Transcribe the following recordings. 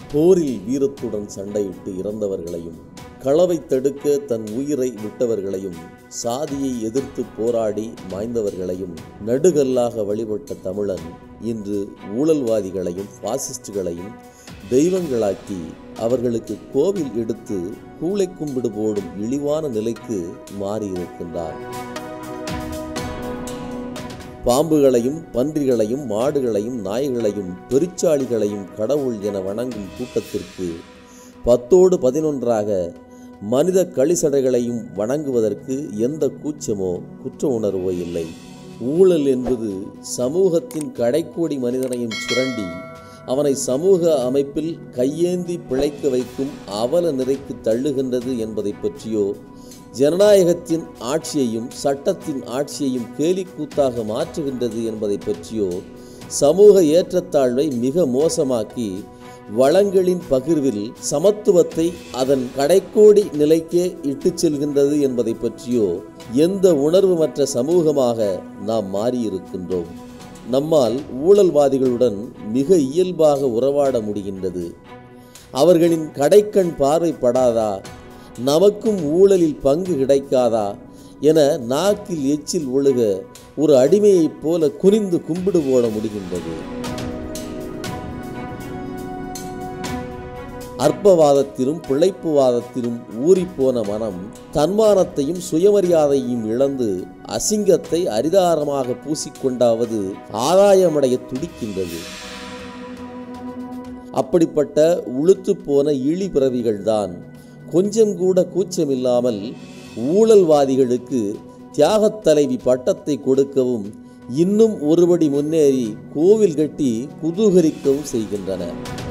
போரில் வீரத்துடன் சண்டையிட்டு இறந்தவர்களையும் களவை தடுக்க தன் உயிரை விட்டவர்களையும் சாதியை எதிர்த்து போராடி மாய்ந்தவர்களையும் நடுகல்லாக வழிபட்ட தமிழன் இன்று ஊழல்வாதிகளையும் பாசிஸ்டுகளையும் தெய்வங்களாக்கி அவர்களுக்கு கோவில் எடுத்து கூளை கும்பிடு போடும் இழிவான நிலைக்கு மாறியிருக்கின்றார் பாம்புகளையும் பன்றிகளையும் மாடுகளையும் நாய்களையும் பெருச்சாளிகளையும் கடவுள் என வணங்கும் கூட்டத்திற்கு பத்தோடு பதினொன்றாக மனித கழிசடைகளையும் வணங்குவதற்கு எந்த கூச்சமோ குற்ற உணர்வோ இல்லை ஊழல் என்பது சமூகத்தின் கடைக்கோடி மனிதனையும் சுரண்டி அவனை சமூக அமைப்பில் கையேந்தி பிழைக்க வைக்கும் அவல நிறைக்கு தள்ளுகின்றது என்பதை பற்றியோ ஜனநாயகத்தின் ஆட்சியையும் சட்டத்தின் ஆட்சியையும் கேலிக்கூத்தாக மாற்றுகின்றது என்பதை பற்றியோ சமூக ஏற்றத்தாழ்வை மிக மோசமாக்கி வளங்களின் பகிர்வில் சமத்துவத்தை அதன் கடைக்கோடி நிலைக்கே இட்டுச் செல்கின்றது என்பதை பற்றியோ எந்த உணர்வுமற்ற சமூகமாக நாம் மாறியிருக்கின்றோம் நம்மால் ஊழல்வாதிகளுடன் மிக இயல்பாக உறவாட முடிகின்றது அவர்களின் கடைக்கண் பார்வைப்படாதா நமக்கும் ஊழலில் பங்கு கிடைக்காதா என நாக்கில் எச்சில் ஒழுக ஒரு அடிமையைப் போல குனிந்து கும்பிடு போட முடிகின்றது அற்பவாதத்திலும் பிழைப்புவாதத்திலும் ஊறிப்போன மனம் தன்மானத்தையும் சுயமரியாதையும் இழந்து அசிங்கத்தை அரிதாரமாக பூசிக்கொண்டாவது ஆதாயமடைய துடிக்கின்றது அப்படிப்பட்ட உளுத்து போன இழி பிறவிகள்தான் கொஞ்சம் கூட கூச்சமில்லாமல் ஊழல்வாதிகளுக்கு தியாகத் தலைவி பட்டத்தை கொடுக்கவும் இன்னும் ஒருபடி முன்னேறி கோவில் கட்டி குதூகரிக்கவும் செய்கின்றன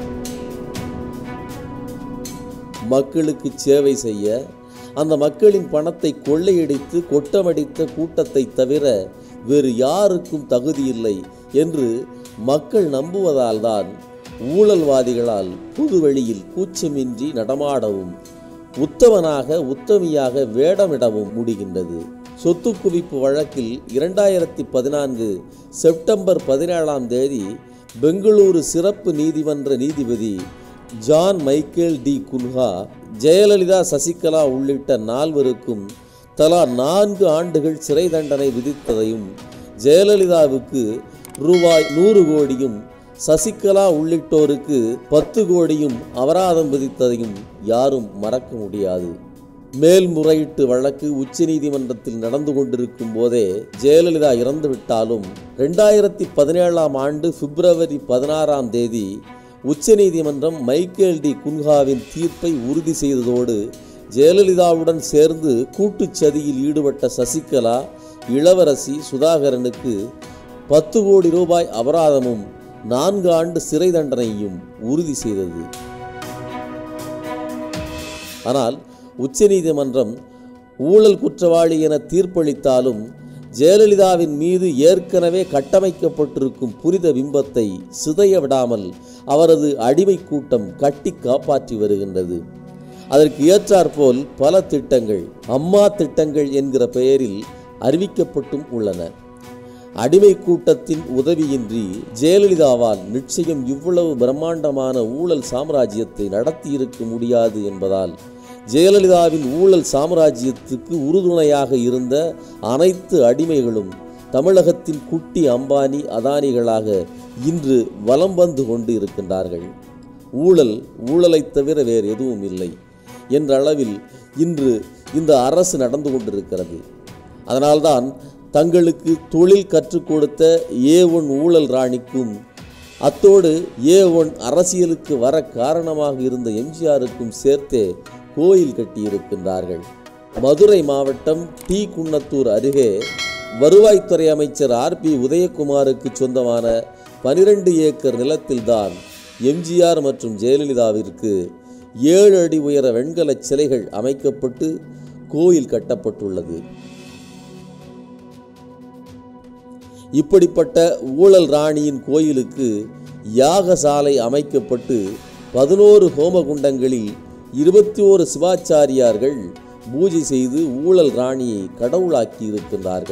மக்களுக்கு சேவை செய்ய அந்த மக்களின் பணத்தை கொள்ளையடித்து கொட்டமடித்த கூட்டத்தை தவிர வேறு யாருக்கும் தகுதியில்லை என்று மக்கள் நம்புவதால்தான் ஊழல்வாதிகளால் புதுவெளியில் கூச்சமின்றி நடமாடவும் உத்தமனாக உத்தமியாக வேடமிடவும் முடிகின்றது சொத்து குவிப்பு வழக்கில் இரண்டாயிரத்தி பதினான்கு செப்டம்பர் பதினேழாம் தேதி பெங்களூரு சிறப்பு நீதிமன்ற நீதிபதி John Michael D Cunha Jayalalithaa Sasikala உள்ளிட்ட நால்வருக்கும் தலா நான்கு ஆண்டுகள் சிறை தண்டனை விதித்ததையும் ஜெயலலிதாவுக்கு ரூபாய் நூறு கோடியும் சசிகலா உள்ளிட்டோருக்கு பத்து கோடியும் அபராதம் விதித்ததையும் யாரும் மறக்க முடியாது மேல்முறையீட்டு வழக்கு உச்சநீதிமன்றத்தில் நடந்து கொண்டிருக்கும் போதே ஜெயலலிதா இறந்துவிட்டாலும் ரெண்டாயிரத்தி பதினேழாம் ஆண்டு பிப்ரவரி பதினாறாம் தேதி உச்சநீதிமன்றம் மைக்கேல் டி குன்ஹாவின் தீர்ப்பை உறுதி செய்ததோடு ஜெயலலிதாவுடன் சேர்ந்து கூட்டுச் சதியில் ஈடுபட்ட சசிகலா இளவரசி சுதாகரனுக்கு பத்து கோடி ரூபாய் அபராதமும் நான்கு ஆண்டு சிறை தண்டனையும் உறுதி செய்தது ஆனால் உச்சநீதிமன்றம் ஊழல் குற்றவாளி என தீர்ப்பளித்தாலும் ஜெயலலிதாவின் மீது ஏற்கனவே கட்டமைக்கப்பட்டிருக்கும் புரித பிம்பத்தை சிதைய விடாமல் அவரது அடிமை கூட்டம் கட்டி காப்பாற்றி வருகின்றது அதற்கு ஏற்றாற்போல் பல திட்டங்கள் அம்மா திட்டங்கள் என்கிற பெயரில் அறிவிக்கப்பட்டும் உள்ளன அடிமை கூட்டத்தின் உதவியின்றி ஜெயலலிதாவால் நிச்சயம் இவ்வளவு பிரம்மாண்டமான ஊழல் சாம்ராஜ்யத்தை நடத்தியிருக்க முடியாது என்பதால் ஜெயலலிதாவின் ஊழல் சாம்ராஜ்யத்துக்கு உறுதுணையாக இருந்த அனைத்து அடிமைகளும் தமிழகத்தின் குட்டி அம்பானி அதானிகளாக இன்று வலம் வந்து கொண்டு இருக்கின்றார்கள் ஊழல் ஊழலைத் தவிர வேறு எதுவும் இல்லை என்ற அளவில் இன்று இந்த அரசு நடந்து கொண்டிருக்கிறது அதனால்தான் தங்களுக்கு தொழில் கற்றுக் கொடுத்த ஏ ஒன் ஊழல் ராணிக்கும் அத்தோடு ஏ ஒன் அரசியலுக்கு வர காரணமாக இருந்த எம்ஜிஆருக்கும் சேர்த்தே கோயில் கட்டியிருக்கின்றார்கள் மதுரை மாவட்டம் டி குன்னத்தூர் அருகே வருவாய்த்துறை அமைச்சர் ஆர் பி உதயகுமாருக்கு சொந்தமான பனிரெண்டு ஏக்கர் நிலத்தில்தான் எம்ஜிஆர் மற்றும் ஜெயலலிதாவிற்கு ஏழு அடி உயர வெண்கலச் சிலைகள் அமைக்கப்பட்டு கோயில் கட்டப்பட்டுள்ளது இப்படிப்பட்ட ஊழல் ராணியின் கோயிலுக்கு யாகசாலை அமைக்கப்பட்டு பதினோரு ஹோமகுண்டங்களில் இருபத்தி ஓரு சிவாச்சாரியார்கள் பூஜை செய்து ஊழல் ராணியை கடவுளாக்கி இருக்கின்றார்கள்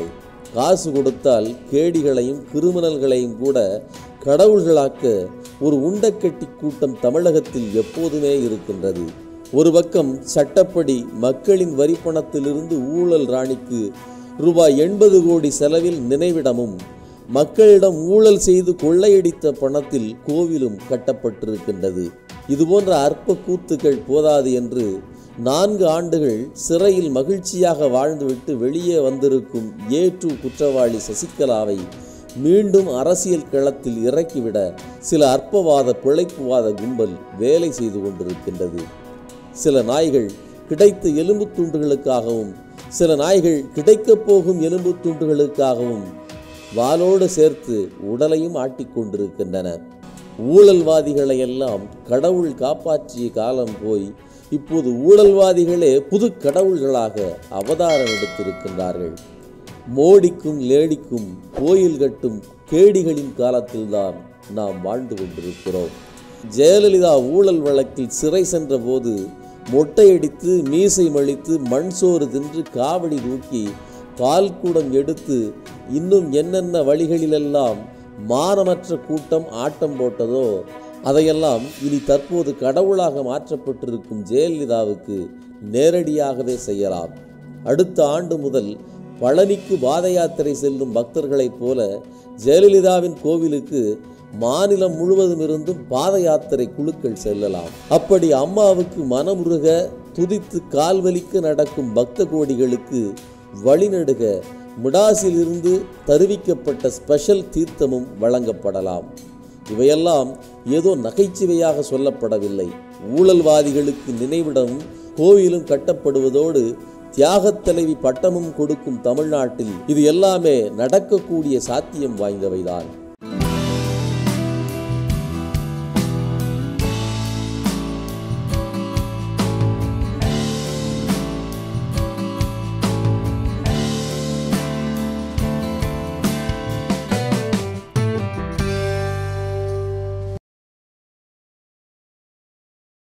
காசு கொடுத்தால் கேடிகளையும் கிரிமினல்களையும் கூட கடவுள்களாக்க ஒரு உண்டக்கட்டி கூட்டம் தமிழகத்தில் எப்போதுமே இருக்கின்றது ஒரு பக்கம் சட்டப்படி மக்களின் வரிப்பணத்திலிருந்து ஊழல் ராணிக்கு ரூபாய் எண்பது கோடி செலவில் நினைவிடமும் மக்களிடம் ஊழல் செய்து கொள்ளையடித்த பணத்தில் கோவிலும் கட்டப்பட்டிருக்கின்றது இதுபோன்ற அற்ப கூத்துக்கள் போதாது என்று நான்கு ஆண்டுகள் சிறையில் மகிழ்ச்சியாக வாழ்ந்துவிட்டு வெளியே வந்திருக்கும் ஏ டூ குற்றவாளி சசிகலாவை மீண்டும் அரசியல் களத்தில் இறக்கிவிட சில அற்பவாத பிழைப்புவாத கும்பல் வேலை செய்து கொண்டிருக்கின்றது சில நாய்கள் கிடைத்த எலும்பு துண்டுகளுக்காகவும் சில நாய்கள் கிடைக்கப் போகும் எலும்பு துண்டுகளுக்காகவும் வாளோடு சேர்த்து உடலையும் ஆட்டிக்கொண்டிருக்கின்றன ஊழல்வாதிகளை எல்லாம் கடவுள் காப்பாற்றிய காலம் போய் இப்போது ஊழல்வாதிகளே புது கடவுள்களாக அவதாரம் எடுத்திருக்கின்றார்கள் மோடிக்கும் லேடிக்கும் கோயில் கட்டும் கேடிகளின் காலத்தில்தான் நாம் வாழ்ந்து கொண்டிருக்கிறோம் ஜெயலலிதா ஊழல் வழக்கில் சிறை சென்றபோது மொட்டையடித்து மீசை மழித்து மண் சோறு தின்று காவடி தூக்கி பால் கூடம் எடுத்து இன்னும் என்னென்ன வழிகளிலெல்லாம் மானமற்ற கூட்டம் ஆட்டம் போட்டதோ அதையெல்லாம் இனி தற்போது கடவுளாக மாற்றப்பட்டிருக்கும் ஜெயலலிதாவுக்கு நேரடியாகவே செய்யலாம் அடுத்த ஆண்டு முதல் பழனிக்கு பாத யாத்திரை செல்லும் பக்தர்களைப் போல ஜெயலலிதாவின் கோவிலுக்கு மாநிலம் முழுவதும் இருந்தும் பாத யாத்திரை குழுக்கள் செல்லலாம் அப்படி அம்மாவுக்கு மனமுருக துதித்து கால்வலிக்க நடக்கும் பக்த கோடிகளுக்கு வழிநடுக மிடாசிலிருந்து தருவிக்கப்பட்ட ஸ்பெஷல் தீர்த்தமும் வழங்கப்படலாம் இவையெல்லாம் ஏதோ நகைச்சுவையாக சொல்லப்படவில்லை ஊழல்வாதிகளுக்கு நினைவிடமும் கோவிலும் கட்டப்படுவதோடு தியாகத் தலைவி பட்டமும் கொடுக்கும் தமிழ்நாட்டில் இது எல்லாமே நடக்கக்கூடிய சாத்தியம் வாய்ந்தவைதான்